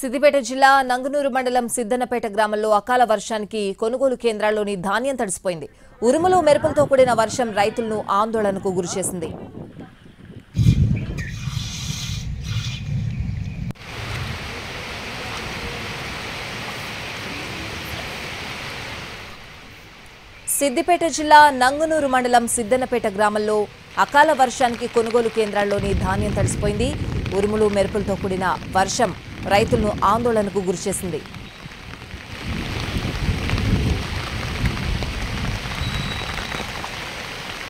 సిద్దిపేట జిల్లా నంగునూరు మండలం సిద్దనపేట గ్రామంలో అకాల వర్షానికి కొనుగోలు కేంద్రాల్లోని ధాన్యం తడిసిపోయింది ఉరుములు మెరుపులతో కూడిన వర్షం రైతులను ఆందోళనకు గురిచేసింది సిద్దిపేట జిల్లా నంగునూరు మండలం సిద్దనపేట గ్రామంలో అకాల వర్షానికి కొనుగోలు కేంద్రాల్లోని ధాన్యం తడిసిపోయింది ఉరుములు మెరుపులతో కూడిన వర్షం రైతులను ఆందోళనకు గురిచేసింది